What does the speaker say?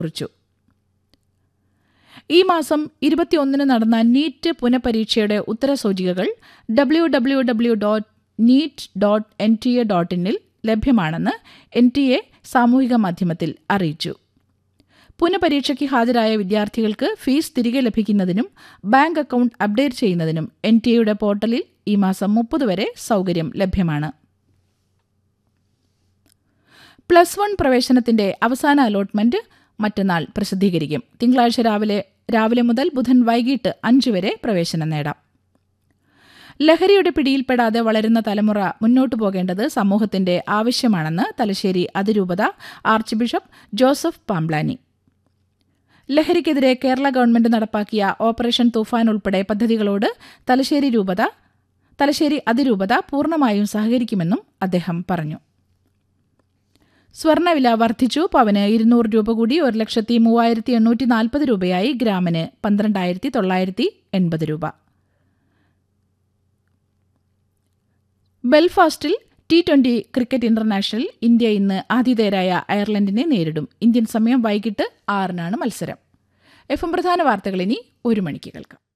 കുറിച്ചു ഈ മാസം ഇരുപത്തിയൊന്നിന് നടന്ന നീറ്റ് പുനഃപരീക്ഷയുടെ ഉത്തരസൂചികകൾ W W W dot NEET dot N T A dot ഇന്നിൽ ലഭ്യമാണെന്ന് എൻ ടി എ സാമൂഹിക മാധ്യമത്തിൽ അറിയിച്ചു പുനഃപരീക്ഷയ്ക്ക് ഹാജരായ വിദ്യാർത്ഥികൾക്ക് ഫീസ് തിരികെ ലഭിക്കുന്നതിനും ബാങ്ക് അക്കൗണ്ട് അപ്ഡേറ്റ് ചെയ്യുന്നതിനും എൻ ടി എയുടെ പോർട്ടലിൽ ഈ മാസം മുപ്പത് വരെ സൗകര്യം ലഭ്യമാണ് പ്ലസ് വൺ പ്രവേശനത്തിന്റെ അവസാന അലോട്ട്മെന്റ് മറ്റന്നാൾ പ്രസിദ്ധീകരിക്കും തിങ്കളാഴ്ച രാവിലെ രാവിലെ മുതൽ ബുധൻ വൈകിട്ട് അഞ്ച് വരെ പ്രവേശനം നേടാം ലഹരിയുടെ പിടിയിൽപ്പെടാതെ വളരുന്ന തലമുറ മുന്നോട്ടു പോകേണ്ടത് സമൂഹത്തിന്റെ ആവശ്യമാണെന്ന് തലശ്ശേരി അതിരൂപത ആർച്ച് ബിഷപ്പ് ജോസഫ് പാംബ്ലാനി ലഹരിക്കെതിരെ കേരള ഗവൺമെന്റ് നടപ്പാക്കിയ ഓപ്പറേഷൻ തൂഫാൻ ഉൾപ്പെടെ പദ്ധതികളോട് തലശ്ശേരി രൂപത തലശ്ശേരി അതിരൂപത പൂർണ്ണമായും സഹകരിക്കുമെന്നും അദ്ദേഹം പറഞ്ഞു സ്വർണ്ണവില വർദ്ധിച്ചു പവന് ഇരുന്നൂറ് രൂപ കൂടി ഒരു ലക്ഷത്തി മൂവായിരത്തി എണ്ണൂറ്റി നാൽപ്പത് രൂപയായി ഗ്രാമിന് പന്ത്രണ്ടായിരത്തി തൊള്ളായിരത്തി എൺപത് രൂപ ബെൽഫാസ്റ്റിൽ T twenty cricket international India ഇന്ന് ആതിഥേയരായ അയർലൻഡിനെ നേരിടും ഇന്ത്യൻ സമയം വൈകിട്ട് ആറിനാണ് മത്സരം എഫ് എം പ്രധാന വാർത്തകൾ ഇനി ഒരു മണിക്ക് കേൾക്കാം